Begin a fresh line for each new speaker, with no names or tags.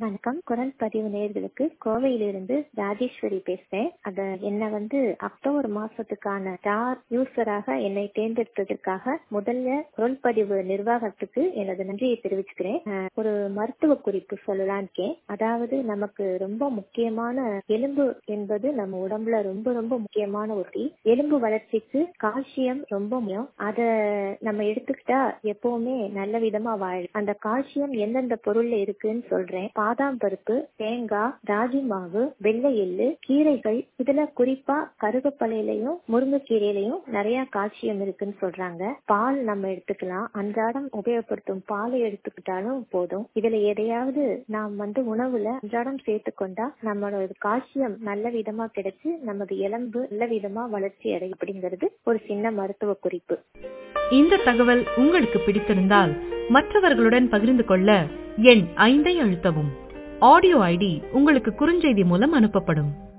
வணக்கம் குரல் பதிவு நேர்களுக்கு கோவையிலிருந்து ராஜேஸ்வரி பேசுறேன் அத என்ன வந்து அக்டோபர் மாசத்துக்கான ஸ்டார் யூசராக என்னை தேர்ந்தெடுத்ததற்காக முதல்ல குரல் பதிவு நிர்வாகத்துக்கு எனது நன்றியை தெரிவிச்சுக்கிறேன் அஹ், ஒரு மருத்துவ குறிப்பு சொல்லலான்னு இருக்கேன் அதாவது நமக்கு ரொம்ப முக்கியமான எலும்பு என்பது நம்ம உடம்புல ரொம்ப ரொம்ப முக்கியமான ஒரு எலும்பு வளர்ச்சிக்கு கால்சியம் ரொம்ப முக்கியம் அத நம்ம எடுத்துக்கிட்டா எப்பவுமே நல்ல விதமா வாழும் அந்த கால்சியம் எந்தெந்த பொருள்ல இருக்குன்னு சொல்றேன் பாதாம் பருப்பு தேங்காய் ராகி மாவு வெள்ளை எள்ளு கீரைகள் இதுல குறிப்பா கருகப்பலையிலையும் முருங்கைக்கீரையிலையும் நிறைய கால்சியம் இருக்குன்னு சொல்றாங்க பால் நம்ம எடுத்துக்கலாம் அன்றாடம் உபயோகப்படுத்தும் பாலை எடுத்துக்கிட்டாலும் போதும் இதுல எதையாவது நாம் வந்து உணவுல அன்றாடம் சேர்த்துக்கொண்டா நம்மளோட கால்சியம் நல்ல விதமா கிடைச்சு நமது எலும்பு நல்ல விதமா வளர்ச்சி அடையும் அப்படிங்கிறது ஒரு சின்ன மருத்துவ குறிப்பு
இந்த தகவல் உங்களுக்கு பிடித்திருந்தால் மற்றவர்களுடன் பகிர்ந்து கொள்ள எண் ஐந்தை அழுத்தவும் ஆடியோ ஐடி உங்களுக்கு குறுஞ்செய்தி மூலம் அனுப்பப்படும்